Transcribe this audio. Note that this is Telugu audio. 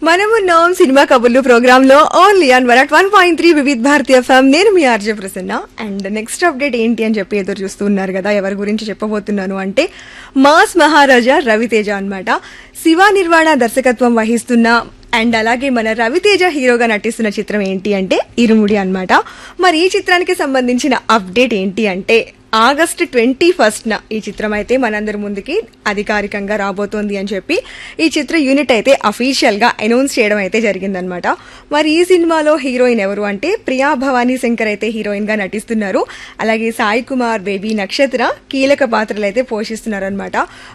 మనమున్నాం సినిమా కబుర్లు ప్రోగ్రామ్ లో only on one at one point three Vividh Bharatiya FM నేను మీ RJ Prasanna and next update ఏంటి అని చెప్పి ఎదురు చూస్తున్నారు కదా ఎవరి గురించి చెప్పబోతున్నాను అంటే మాస్ మహారాజా రవితేజ అన్నమాట శివ నిర్వాణ దర్శకత్వం వహిస్తున్న అండ్ అలాగే మన రవితేజ హీరోగా నటిస్తున్న చిత్రం ఏంటి అంటే ఇరుముడి అన్నమాట మరి ఈ చిత్రానికి సంబంధించిన అప్డేట్ ఏంటి అంటే ఆగస్ట్ ట్వంటీ ఫస్ట్న ఈ చిత్రం అయితే మనందరి ముందుకి అధికారికంగా రాబోతోంది అని చెప్పి ఈ చిత్ర యూనిట్ అయితే అఫీషియల్గా అనౌన్స్ చేయడం అయితే జరిగిందనమాట మరి ఈ సినిమాలో హీరోయిన్ ఎవరు అంటే ప్రియా భవానీ శంకర్ అయితే హీరోయిన్గా నటిస్తున్నారు అలాగే సాయి కుమార్ బేబీ నక్షత్ర కీలక పాత్రలు అయితే పోషిస్తున్నారు అనమాట